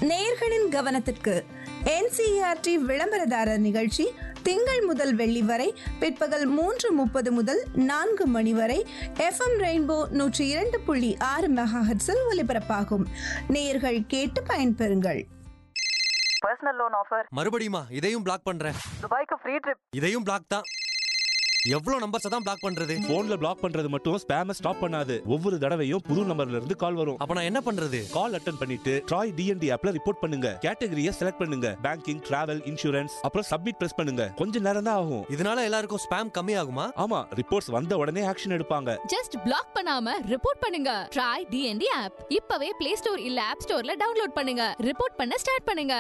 நேயர்களின் கவனத்திற்கு என்சிஆர்டி விளம்பரதாரர் நிகழ்ச்சி திங்கள் முதல் வெள்ளி வரை பிற்பகல் மூன்று முப்பது முதல் நான்கு மணி வரை எஃப்எம் ரெயின்போ நூற்றி இரண்டு புள்ளி ஆறு மெகாஹெட்ஸில் ஒலிபரப்பாகும் நேயர்கள் கேட்டு பயன்பெறுங்கள் பர்சனல் லோன் ஆஃபர் மறுபடியுமா இதையும் பிளாக் பண்றேன் துபாய்க்கு ஃப்ரீ ட்ரிப் இதையும் பிளாக் தான் எவ்வளவு நம்பர்ஸ் தான் பிளாக் பண்றது போன்ல பிளாக் பண்றது மட்டும் ஸ்பேம ஸ்டாப் பண்ணாது ஒவ்வொரு தடவையும் புது நம்பர்ல இருந்து கால் வரும் அப்ப நான் என்ன பண்றது கால் அட்டன் பண்ணிட்டு ட்ராய் டிஎன்டி ஆப்ல ரிப்போர்ட் பண்ணுங்க கேட்டகரியை செலக்ட் பண்ணுங்க பேங்கிங் டிராவல் இன்சூரன்ஸ் அப்புறம் சப்மிட் பிரஸ் பண்ணுங்க கொஞ்ச நேரம் தான் ஆகும் இதனால எல்லாருக்கும் ஸ்பேம் கம்மி ஆகுமா ஆமா ரிப்போர்ட்ஸ் வந்த உடனே ஆக்ஷன் எடுப்பாங்க ஜஸ்ட் பிளாக் பண்ணாம ரிப்போர்ட் பண்ணுங்க ட்ரை டிஎன்டி ஆப் இப்பவே பிளே ஸ்டோர் இல்ல ஆப் ஸ்டோர்ல டவுன்லோட் பண்ணுங்க ரிப்போர்ட் பண்ண ஸ்டார்ட் பண்ணுங்க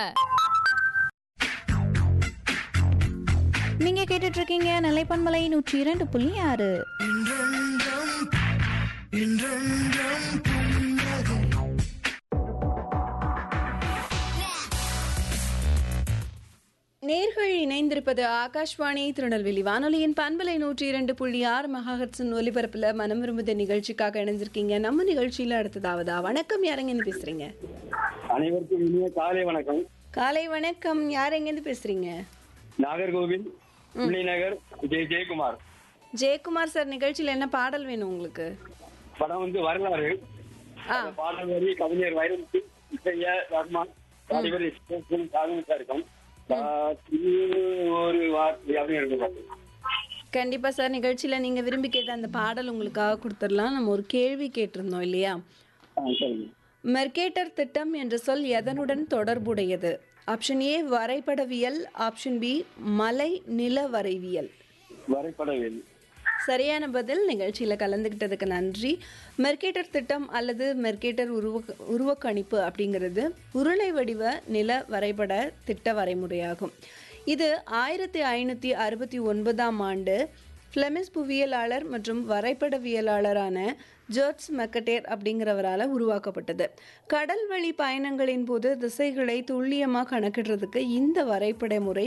நீங்க கேட்டுட்டு இருக்கீங்க நிலைப்பன்மலை நூற்றி இரண்டு புள்ளி ஆறு நேர்கள் இணைந்திருப்பது ஆகாஷ்வாணி திருநெல்வேலி வானொலியின் பண்பலை நூற்றி இரண்டு புள்ளி ஆறு மெகாஹெட்ஸின் ஒலிபரப்புல மனம் விரும்புத நிகழ்ச்சிக்காக இணைஞ்சிருக்கீங்க நம்ம நிகழ்ச்சியில அடுத்ததாவதா வணக்கம் யாரெங்கன்னு பேசுறீங்க அனைவருக்கும் இனிய காலை வணக்கம் காலை வணக்கம் யார் எங்கேருந்து பேசுறீங்க நாகர்கோவில் நகர் ஜெய ஜெயக்குமார் ஜெயக்குமார் சார் நிகழ்ச்சியில என்ன பாடல் வேணும் உங்களுக்கு படம் வந்து வரலாறு ஆ அந்த பாடல் வரி கவிஞர் வைரமுத்து இசைய ரஹ்மான் பாடிவர் சாதனத்தா இருக்கும் ஒரு வார்த்தை அப்படின்னு இருக்கு பாட்டு. கண்டிப்பா சார் நிகழ்ச்சியில நீங்க விரும்பி கேட்ட அந்த பாடல் உங்களுக்காக கொடுத்துடலாம் நம்ம ஒரு கேள்வி கேட்டிருந்தோம் இல்லையா ஆ, சரிங்க மெர்கேட்டர் திட்டம் என்ற சொல் எதனுடன் தொடர்புடையது ஆப்ஷன் ஏ வரைபடவியல் ஆப்ஷன் பி மலை நில வரைவியல் வரைபடவேல் சரியான பதில் நிகழ்ச்சியில் கலந்துக்கிட்டதுக்கு நன்றி மெர்கேட்டர் திட்டம் அல்லது மெர்கேட்டர் உருவ உருவக்கணிப்பு அப்படிங்கிறது உருளை வடிவ நில வரைபட திட்ட வரைமுறையாகும் இது ஆயிரத்தி ஐநூற்றி அறுபத்தி ஒன்பதாம் ஆண்டு ஃப்ளெமிஸ் புவியியலாளர் மற்றும் வரைபடவியலாளரான ஜோர்ஜ் மெக்கட்டேர் அப்படிங்கிறவரால் உருவாக்கப்பட்டது கடல் வழி பயணங்களின் போது திசைகளை துல்லியமாக கணக்கிடுறதுக்கு இந்த வரைபட முறை